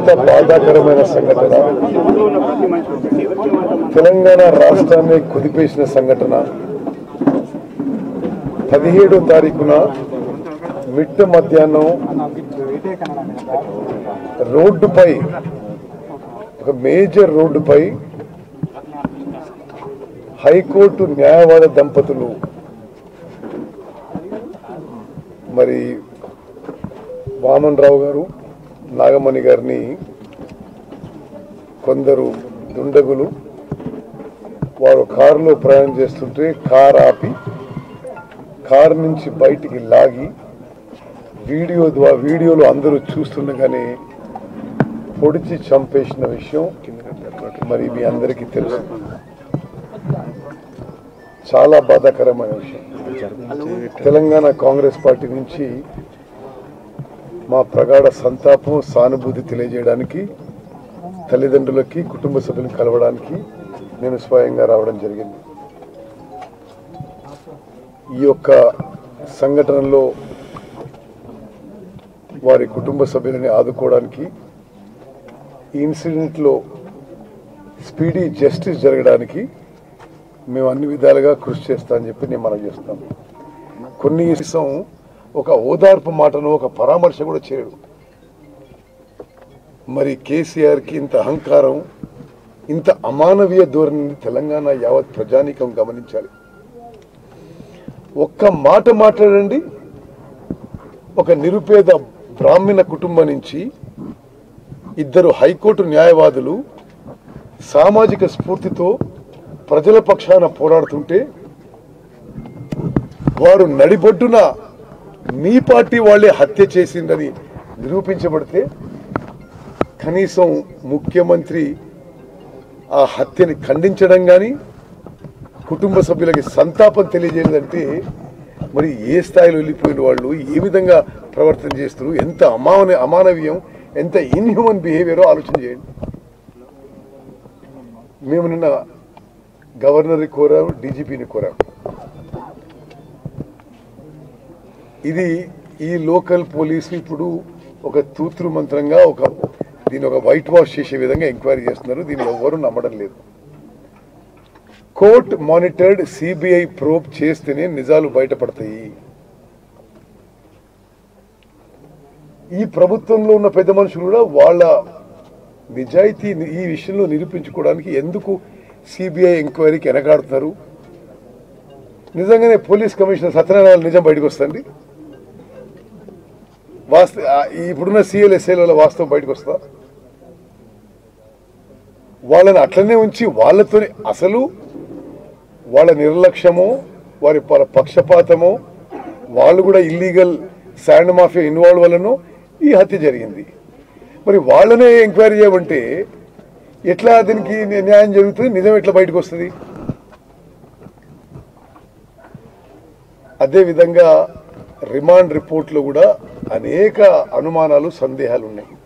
అత్యంత బాధాకరమైన సంఘటన తెలంగాణ రాష్ట్రాన్ని కుదిపేసిన సంఘటన పదిహేడో తారీఖున మిట్ట మధ్యాహ్నం రోడ్డుపై ఒక మేజర్ రోడ్డుపై హైకోర్టు న్యాయవాద దంపతులు మరి వామన్ రావు గారు నాగమణి గారిని కొందరు దుండగులు వారు కారులో ప్రయాణం చేస్తుంటే కార్ ఆపి కారు నుంచి బయటికి లాగి వీడియో ద్వారా వీడియోలో అందరూ చూస్తుండగానే పొడిచి చంపేసిన విషయం మరి మీ అందరికీ తెలుసు చాలా బాధాకరమైన విషయం తెలంగాణ కాంగ్రెస్ పార్టీ నుంచి మా ప్రగాఢ సంతాపం సానుభూతి తెలియజేయడానికి తల్లిదండ్రులకి కుటుంబ సభ్యులను కలవడానికి నేను స్వయంగా రావడం జరిగింది ఈ యొక్క సంఘటనలో వారి కుటుంబ సభ్యులని ఆదుకోవడానికి ఈ ఇన్సిడెంట్లో స్పీడీ జస్టిస్ జరగడానికి మేము అన్ని విధాలుగా కృషి చేస్తామని చెప్పి నేను మనం చేస్తాం కొన్ని విషయం ఒక ఓదార్పు మాటను ఒక పరామర్శ కూడా చేయడు మరి కేసీఆర్కి ఇంత అహంకారం ఇంత అమానవీయ ధోరణిని తెలంగాణ యావత్ ప్రజానీకం గమనించాలి ఒక్క మాట మాట్లాడండి ఒక నిరుపేద బ్రాహ్మణ కుటుంబం నుంచి ఇద్దరు హైకోర్టు న్యాయవాదులు సామాజిక స్ఫూర్తితో ప్రజల పక్షాన పోరాడుతుంటే వారు నడిబొడ్డున మీ పార్టీ వాళ్ళే హత్య చేసిందని నిరూపించబడితే కనీసం ముఖ్యమంత్రి ఆ హత్యని ఖండించడం కానీ కుటుంబ సభ్యులకి సంతాపం తెలియజేయలేదంటే మరి ఏ స్థాయిలో వెళ్ళిపోయిన వాళ్ళు ఏ విధంగా ప్రవర్తన చేస్తారు ఎంత అమాన అమానవీయం ఎంత ఇన్హ్యూమన్ బిహేవియరో ఆలోచన చేయండి మేము నిన్న గవర్నర్ని కోరాము డీజీపీని కోరాము ఇది ఈ లోకల్ పోలీసు ఇప్పుడు ఒక తూత్రు మంత్రంగా ఒక దీన్ని ఒక వైట్ వాష్ చేసే విధంగా ఎంక్వైరీ చేస్తున్నారు దీన్ని ఎవ్వరూ నమ్మడం లేదు కోర్ట్ మానిటర్డ్ సిబిఐ ప్రోబ్ చేస్తేనే నిజాలు బయటపడతాయి ఈ ప్రభుత్వంలో ఉన్న పెద్ద మనుషులు కూడా వాళ్ళ నిజాయితీ ఈ విషయంలో నిరూపించుకోవడానికి ఎందుకు సిబిఐ ఎంక్వైరీకి వెనకాడుతున్నారు నిజంగానే పోలీస్ కమిషనర్ సత్యనారాయణ నిజం బయటకు వస్తుంది వాస్త ఆ, ఇప్పుడున్న సిఎల్ఎస్ఏల వాస్తవం బయటకు వస్తుందా వాళ్ళని అట్లనే ఉంచి వాళ్ళతోనే అసలు వాళ్ళ నిర్లక్ష్యమో వారి ప- పక్షపాతమో వాళ్ళు కూడా ఇల్లీగల్ శాండ్ మాఫియా ఇన్వాల్వ్ వల్లనో ఈ హత్య జరిగింది మరి వాళ్ళనే ఎంక్వైరీ చేయమంటే ఎట్లా దీనికి న్యా- న్యాయం జరుగుతుంది నిజం ఎట్లా బయటకు వస్తుంది అదేవిధంగా రిమాండ్ రిపోర్ట్లో కూడా అనేక అనుమానాలు సందేహాలు ఉన్నాయి